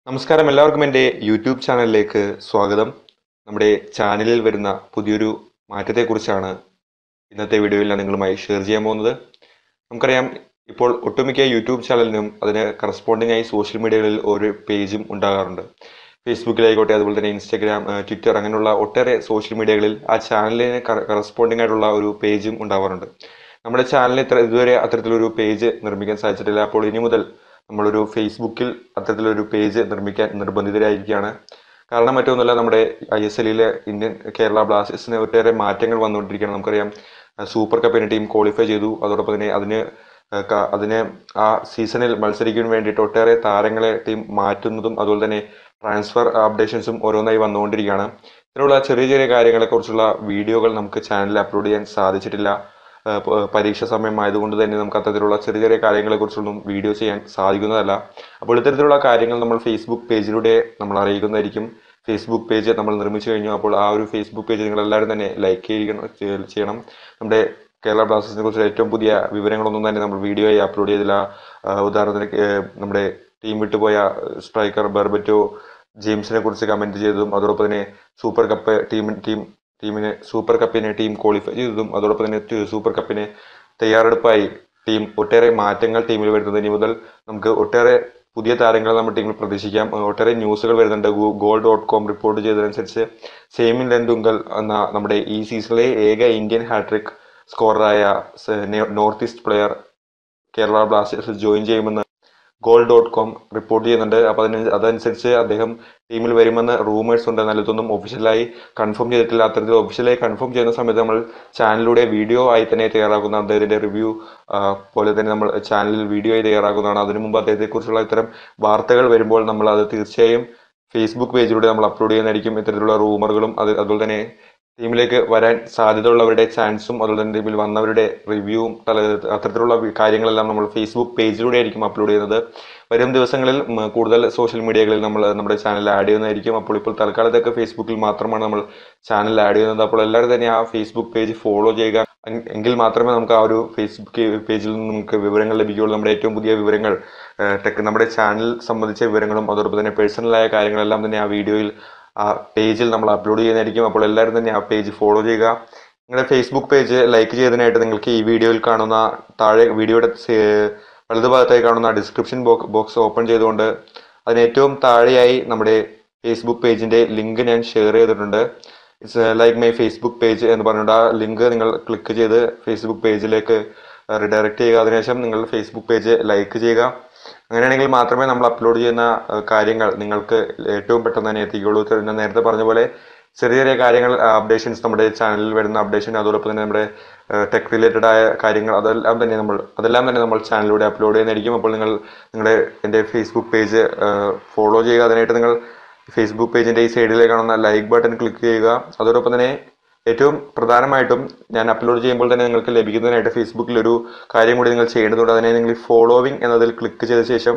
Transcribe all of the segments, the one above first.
നമസ്കാരം എല്ലാവർക്കും എൻ്റെ യൂട്യൂബ് ചാനലിലേക്ക് സ്വാഗതം നമ്മുടെ ചാനലിൽ വരുന്ന പുതിയൊരു മാറ്റത്തെക്കുറിച്ചാണ് ഇന്നത്തെ വീഡിയോയിൽ ഞാൻ നിങ്ങളുമായി ഷെയർ ചെയ്യാൻ പോകുന്നത് നമുക്കറിയാം ഇപ്പോൾ ഒട്ടുമിക്ക യൂട്യൂബ് ചാനലിനും അതിന് കറസ്പോണ്ടിങ് ആയി സോഷ്യൽ മീഡിയകളിൽ ഒരു പേജും ഉണ്ടാകാറുണ്ട് ഫേസ്ബുക്കിലായിക്കോട്ടെ അതുപോലെ തന്നെ ഇൻസ്റ്റാഗ്രാം ഏഹ്, ട്വിറ്റർ അങ്ങനെയുള്ള ഒട്ടേറെ സോഷ്യൽ മീഡിയകളിൽ ആ ചാനലിന് കറസ്പോണ്ടിങ് ആയിട്ടുള്ള ഒരു പേജും ഉണ്ടാവാറുണ്ട് നമ്മുടെ ചാനലിൽ ഇത്ര ഇതുവരെ അത്തരത്തിലൊരു പേജ് നിർമ്മിക്കാൻ സാധിച്ചിട്ടില്ല അപ്പോൾ ഇനി മുതൽ നമ്മളൊരു ഫേസ്ബുക്കിൽ അത്തരത്തിലൊരു പേജ് നിർമ്മിക്കാൻ നിർബന്ധിതരായിരിക്കുകയാണ് കാരണം മറ്റൊന്നുമല്ല നമ്മുടെ ഐ എസ് എല്ലിലെ ഇന്ത്യൻ കേരള ബ്ലാസ്റ്റേഴ്സിന് ഒട്ടേറെ മാറ്റങ്ങൾ വന്നുകൊണ്ടിരിക്കുകയാണ് നമുക്കറിയാം അഹ് സൂപ്പർ കപ്പിന് ടീം ക്വാളിഫൈ ചെയ്തു അതോടൊപ്പം തന്നെ അതിന് അഹ് ക- അതിന് ആ സീസണിൽ മത്സരിക്കാൻ വേണ്ടിയിട്ട് ഒട്ടേറെ താരങ്ങളെ ടീം മാറ്റുന്നതും അതുപോലെ തന്നെ ട്രാൻസ്ഫർ അപ്ഡേഷൻസും ഓരോന്നായി വന്നുകൊണ്ടിരിക്കുകയാണ് ഇതിനുള്ള ചെറിയ ചെറിയ കാര്യങ്ങളെക്കുറിച്ചുള്ള വീഡിയോകൾ നമുക്ക് ചാനലിൽ അപ്ലോഡ് ചെയ്യാൻ സാധിച്ചിട്ടില്ല ഏഹ് പ- പരീക്ഷ സമയം ആയതുകൊണ്ട് തന്നെ നമുക്ക് അത്തരത്തിലുള്ള ചെറിയ ചെറിയ കാര്യങ്ങളെക്കുറിച്ചൊന്നും വീഡിയോ ചെയ്യാൻ സാധിക്കുന്നതല്ല അപ്പോൾ ഇത്തരത്തിലുള്ള കാര്യങ്ങൾ നമ്മൾ ഫേസ്ബുക്ക് പേജിലൂടെ നമ്മൾ അറിയിക്കുന്നതായിരിക്കും ഫേസ്ബുക്ക് പേജ് നമ്മൾ നിർമ്മിച്ചു കഴിഞ്ഞു അപ്പോൾ ആ ഒരു ഫേസ്ബുക്ക് പേജ് നിങ്ങൾ എല്ലാവരും തന്നെ ലൈക്ക് ചെയ്യണം ചെയ്യ- ചെയ്യണം നമ്മുടെ കേരള ബ്ലാസ്റ്റേഴ്സിനെ കുറിച്ച് ഏറ്റവും പുതിയ വിവരങ്ങളൊന്നും തന്നെ നമ്മൾ വീഡിയോ ആയി അപ്ലോഡ് ചെയ്തില്ല ആഹ് ഉദാഹരണത്തിന് ഏഹ് നമ്മുടെ ടീം വിട്ടുപോയ സ്ട്രൈക്കർ ബെർബറ്റോ ജെയിംസിനെ കുറിച്ച് കമന്റ് ചെയ്തതും അതോടൊപ്പം തന്നെ സൂപ്പർ കപ്പ് ടീം ടീം ടീമിന് സൂപ്പർ കപ്പിനെ ടീം ക്വാളിഫൈ ചെയ്തതും അതോടൊപ്പം തന്നെ ട് സൂപ്പർ കപ്പിന് തയ്യാറെടുപ്പായി ടീം ഒട്ടേറെ മാറ്റങ്ങൾ ടീമിൽ വരുന്നത് ഇനി മുതൽ നമുക്ക് ഒട്ടേറെ പുതിയ താരങ്ങൾ നമ്മുടെ ടീമിൽ പ്രതീക്ഷിക്കാം ഏഹ് ഒട്ടേറെ ന്യൂസുകൾ വരുന്നുണ്ട് ഗോൾ ഡോട്ട് കോം റിപ്പോർട്ട് ചെയ്തതനുസരിച്ച് സെയിമിൻ ലെൻഡുങ്കൽ എന്ന നമ്മുടെ ഈ സീസണിലെ ഏക ഇന്ത്യൻ ഹാട്രിക് സ്കോററായ നോർത്ത് ഈസ്റ്റ് പ്ലെയർ കേരള ബ്ലാസ്റ്റേഴ്സിൽ ജോയിൻ ചെയ്യുമെന്ന് ഗോൾ ഡോട്ട് കോം റിപ്പോർട്ട് ചെയ്യുന്നുണ്ട് അപ്പോൾ അതിന് അതനുസരിച്ച് അദ്ദേഹം ടീമിൽ വരുമെന്ന് റൂമേഴ്സ് ഉണ്ട് എന്നാൽ ഇതൊന്നും ഒഫീഷ്യലായി കൺഫേം ചെയ്തിട്ടില്ല അത്തരത്തിൽ ഒഫീഷ്യലായി കൺഫേം ചെയ്യുന്ന സമയത്ത് നമ്മൾ ചാനലിലൂടെ വീഡിയോ ആയി തന്നെ തയ്യാറാക്കുന്ന അദ്ദേഹത്തിന്റെ റിവ്യൂ പോലെ തന്നെ നമ്മൾ ചാനലിൽ വീഡിയോ ആയി തയ്യാറാക്കുന്നതാണ് അതിനു മുമ്പ് അദ്ദേഹത്തെക്കുറിച്ചുള്ള ഇത്തരം വാർത്തകൾ വരുമ്പോൾ നമ്മൾ അത് തീർച്ചയായും ഫേസ്ബുക്ക് പേജിലൂടെ നമ്മൾ അപ്ലോഡ് ചെയ്യുന്നതായിരിക്കും ഇത്തരത്തിലുള്ള റൂമറുകളും അത് അതുപോലെ തന്നെ ടീമിലേക്ക് വരാൻ സാധ്യതയുള്ളവരുടെ ചാൻസും അതുപോലെ തന്നെ ടീമിൽ വന്നവരുടെ റിവ്യൂവും അത്തരത്തിലുള്ള വി- കാര്യങ്ങളെല്ലാം നമ്മൾ ഫേസ്ബുക്ക് പേജിലൂടെ ആയിരിക്കും അപ്ലോഡ് ചെയ്യുന്നത് വരും ദിവസങ്ങളിൽ ഉം, കൂടുതൽ സോഷ്യൽ മീഡിയകളിൽ നമ്മൾ നമ്മുടെ ചാനൽ ആഡ് ചെയ്യുന്നതായിരിക്കും അപ്പോൾ ഇപ്പോൾ തൽക്കാലത്തേക്ക് ഫേസ്ബുക്കിൽ മാത്രമാണ് നമ്മൾ ചാനൽ ആഡ് ചെയ്യുന്നത് അപ്പോൾ എല്ലാവരും തന്നെ ആ ഫേസ്ബുക്ക് പേജ് ഫോളോ ചെയ്യുക എങ്- എങ്കിൽ മാത്രമേ നമുക്ക് ആ ഒരു ഫേസ്ബുക്ക് പേജിൽ നിന്ന് നമുക്ക് വിവരങ്ങൾ ലഭിക്കുകയുള്ളൂ നമ്മുടെ ഏറ്റവും പുതിയ വിവരങ്ങൾ ഏഹ്, ടെക് നമ്മുടെ ചാനൽ സംബന്ധിച്ച വിവരങ്ങളും അതോടൊപ്പം തന്നെ പേഴ്സണലായ കാര്യങ്ങളെല്ലാം തന്നെ ആ വീഡിയോയിൽ ആ പേജിൽ നമ്മൾ അപ്ലോഡ് ചെയ്യുന്നതായിരിക്കും അപ്പോൾ എല്ലാവരും തന്നെ ആ പേജ് ഫോളോ ചെയ്യുക നിങ്ങളുടെ ഫേസ്ബുക്ക് പേജ് ലൈക്ക് ചെയ്തതിനായിട്ട് നിങ്ങൾക്ക് ഈ വീഡിയോയിൽ കാണുന്ന താഴെ വീഡിയോയുടെ സേ- വലതുഭാഗത്തായി കാണുന്ന ഡിസ്ക്രിപ്ഷൻ ബോക്സ് ഓപ്പൺ ചെയ്തുകൊണ്ട് അതിന് ഏറ്റവും താഴെയായി നമ്മുടെ ഫേസ്ബുക്ക് പേജിന്റെ ലിങ്ക് ഞാൻ ഷെയർ ചെയ്തിട്ടുണ്ട് it's like my Facebook page എന്ന് പറഞ്ഞിട്ട് ആ ലിങ്ക് നിങ്ങൾ ക്ലിക്ക് ചെയ്ത് ഫേസ്ബുക്ക് പേജിലേക്ക് റിഡയറക്റ്റ് ചെയ്യുക അതിനുശേഷം നിങ്ങൾ ഫേസ്ബുക്ക് പേജ് ലൈക്ക് ചെയ്യുക അങ്ങനെയാണെങ്കിൽ മാത്രമേ നമ്മൾ അപ്ലോഡ് ചെയ്യുന്ന ഏഹ്, കാര്യങ്ങൾ നിങ്ങൾക്ക് ഏറ്റവും പെട്ടെന്ന് തന്നെ എത്തിക്കുകയുള്ളൂ ഇത് ഞാൻ നേരത്തെ പറഞ്ഞ പോലെ ചെറിയ ചെറിയ കാര്യങ്ങൾ അപ്ഡേഷൻസ് നമ്മുടെ ചാനലിൽ വരുന്ന അപ്ഡേഷൻ അതോടൊപ്പം തന്നെ നമ്മുടെ ടെക് റിലേറ്റഡ് ആയ കാര്യങ്ങൾ അതെല്ലാം തന്നെ നമ്മൾ അതെല്ലാം തന്നെ നമ്മൾ ചാനലിലൂടെ അപ്ലോഡ് ചെയ്യുന്നതായിരിക്കും അപ്പോൾ നിങ്ങൾ നിങ്ങളുടെ എൻ്റെ ഫേസ്ബുക്ക് പേജ് ഫോളോ ചെയ്യുക അതിനായിട്ട് നിങ്ങൾ ഫേസ്ബുക്ക് പേജിൻ്റെ ഈ സൈഡിലേക്ക് കാണുന്ന ലൈക്ക് ബട്ടൺ ക്ലിക്ക് ചെയ്യുക അതോടൊപ്പം തന്നെ ഏറ്റവും പ്രധാനമായിട്ടും ഞാൻ അപ്ലോഡ് ചെയ്യുമ്പോൾ തന്നെ നിങ്ങൾക്ക് ലഭിക്കുന്നതിനായിട്ട് ഫേസ്ബുക്കിൽ ഒരു കാര്യം കൂടി നിങ്ങൾ ചെയ്യേണ്ടതുണ്ട് അതിനെ നിങ്ങൾ ഫോളോവിങ് എന്നതിൽ ക്ലിക്ക് ചെയ്ത ശേഷം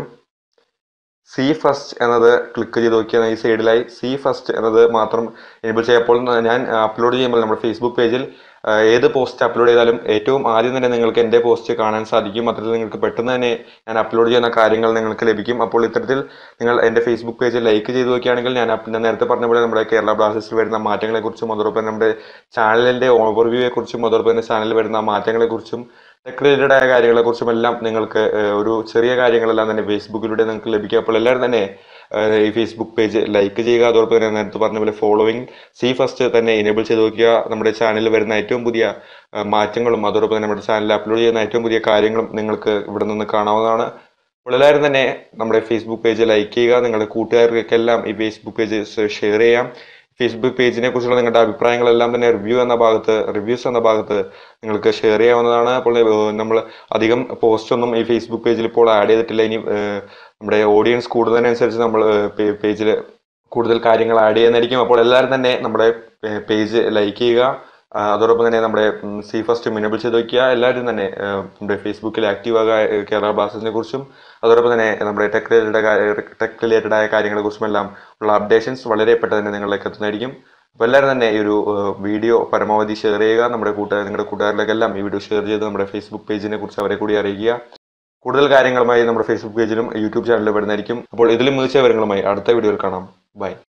സി ഫസ്റ്റ് എന്നത് ക്ലിക്ക് ചെയ്ത് നോക്കിയാൽ ഈ സൈഡിലായി സി ഫസ്റ്റ് എന്നത് മാത്രം എനേബിൾ ചെയ്യപ്പോൾ ഞാൻ അപ്ലോഡ് ചെയ്യുമ്പോൾ നമ്മുടെ ഫേസ്ബുക്ക് പേജിൽ ആ, ഏത് പോസ്റ്റ് അപ്ലോഡ് ചെയ്താലും ഏറ്റവും ആദ്യം തന്നെ നിങ്ങൾക്ക് എൻ്റെ പോസ്റ്റ് കാണാൻ സാധിക്കും അത്തരത്തിൽ നിങ്ങൾക്ക് പെട്ടെന്ന് തന്നെ ഞാൻ അപ്ലോഡ് ചെയ്യുന്ന കാര്യങ്ങൾ നിങ്ങൾക്ക് ലഭിക്കും അപ്പോൾ ഇത്തരത്തിൽ നിങ്ങൾ എൻ്റെ ഫേസ്ബുക്ക് പേജ് ലൈക്ക് ചെയ്ത് നോക്കുകയാണെങ്കിൽ ഞാൻ അപ്പ് ഞാൻ നേരത്തെ പറഞ്ഞ പോലെ നമ്മുടെ കേരള ബ്ലാസ്റ്റേഴ്സിൽ വരുന്ന മാറ്റങ്ങളെക്കുറിച്ചും അതോടൊപ്പം തന്നെ നമ്മുടെ ചാനലിൻ്റെ ഓവർവ്യൂയെ കുറിച്ചും അതോടൊപ്പം തന്നെ ചാനലിൽ വരുന്ന മാറ്റങ്ങളെക്കുറിച്ചും ടെക് റിലേറ്റഡ് ആയ കാര്യങ്ങളെക്കുറിച്ചും എല്ലാം നിങ്ങൾക്ക് ഏഹ്, ഒരു ചെറിയ കാര്യങ്ങളെല്ലാം തന്നെ ഫേസ്ബുക്കിലൂടെ നിങ്ങൾക്ക് ലഭിക്കും അപ്പോൾ എല്ലാവരും തന്നെ ഏഹ്, ഈ ഫേസ്ബുക്ക് പേജ് ലൈക്ക് ചെയ്യുക അതോടൊപ്പം തന്നെ നേരത്തെ പറഞ്ഞ പോലെ ഫോളോവിങ് സി ഫസ്റ്റ് തന്നെ എനേബിൾ ചെയ്ത് നോക്കുക നമ്മുടെ ചാനലിൽ വരുന്ന ഏറ്റവും പുതിയ ഏഹ്, മാറ്റങ്ങളും അതോടൊപ്പം തന്നെ നമ്മുടെ ചാനലിൽ അപ്ലോഡ് ചെയ്യുന്ന ഏറ്റവും പുതിയ കാര്യങ്ങളും നിങ്ങൾക്ക് ഇവിടെ നിന്ന് കാണാവുന്നതാണ് അപ്പോൾ എല്ലാവരും തന്നെ നമ്മുടെ ഫേസ്ബുക്ക് പേജ് ലൈക്ക് ചെയ്യുക നിങ്ങളുടെ കൂട്ടുകാർക്കെല്ലാം ഈ ഫേസ്ബുക്ക് പേജ് ഷെയർ ചെയ്യാം ഫേസ്ബുക്ക് പേജിനെ കുറിച്ചുള്ള നിങ്ങളുടെ അഭിപ്രായങ്ങളെല്ലാം തന്നെ റിവ്യൂ എന്ന ഭാഗത്ത് റിവ്യൂസ് എന്ന ഭാഗത്ത് നിങ്ങൾക്ക് ഷെയർ ചെയ്യാവുന്നതാണ് അപ്പോൾ നമ്മൾ അധികം പോസ്റ്റ് ഒന്നും ഈ ഫേസ്ബുക്ക് പേജിൽ ഇപ്പോൾ ആഡ് ചെയ്തിട്ടില്ല ഇനി ഏഹ്, നമ്മുടെ ഓഡിയൻസ് കൂടുന്നതിനനുസരിച്ച് നമ്മൾ പേജിൽ കൂടുതൽ കാര്യങ്ങൾ ആഡ് ചെയ്യുന്നതായിരിക്കും അപ്പോൾ എല്ലാവരും തന്നെ നമ്മുടെ പേജ് ലൈക്ക് ചെയ്യുക ആ, അതോടൊപ്പം തന്നെ നമ്മുടെ സി ഫസ്റ്റ് മിനബിൾ ചെയ്ത് വയ്ക്കുക എല്ലാവരും തന്നെ ആ, നമ്മുടെ ഫേസ്ബുക്കിൽ ആക്റ്റീവ് ആകുക ഏ, കേരള ബ്ലാസ്റ്റേഴ്സിനെ കുറിച്ചും അതോടൊപ്പം തന്നെ നമ്മുടെ ടെക് റിലേറ്റഡ് ടെക് റിലേറ്റഡ് ആയ കാര്യങ്ങളെ കുറിച്ചും എല്ലാം ഉള്ള അപ്ഡേഷൻസ് വളരെ പെട്ടെന്ന് തന്നെ നിങ്ങളിലേക്ക് എത്തുന്നതായിരിക്കും അപ്പോൾ എല്ലാവരും തന്നെ ഈ ഒരു വീഡിയോ പരമാവധി ഷെയർ ചെയ്യുക നമ്മുടെ കൂട്ടുകാർ നിങ്ങളുടെ കൂട്ടുകാരിലേക്കെല്ലാം ഈ വീഡിയോ ഷെയർ ചെയ്ത് നമ്മുടെ ഫേസ്ബുക്ക് പേജിനെ കുറിച്ച് അവരെ കൂടി അറിയിക്കുക കൂടുതൽ കാര്യങ്ങളുമായി നമ്മുടെ ഫേസ്ബുക്ക് പേജിലും യൂട്യൂബ് ചാനലിലും വരുന്നതായിരിക്കും അപ്പോൾ ഇതിലും മികച്ച വിവരങ്ങളുമായി അടുത്ത വീഡിയോയിൽ കാണാം ബൈ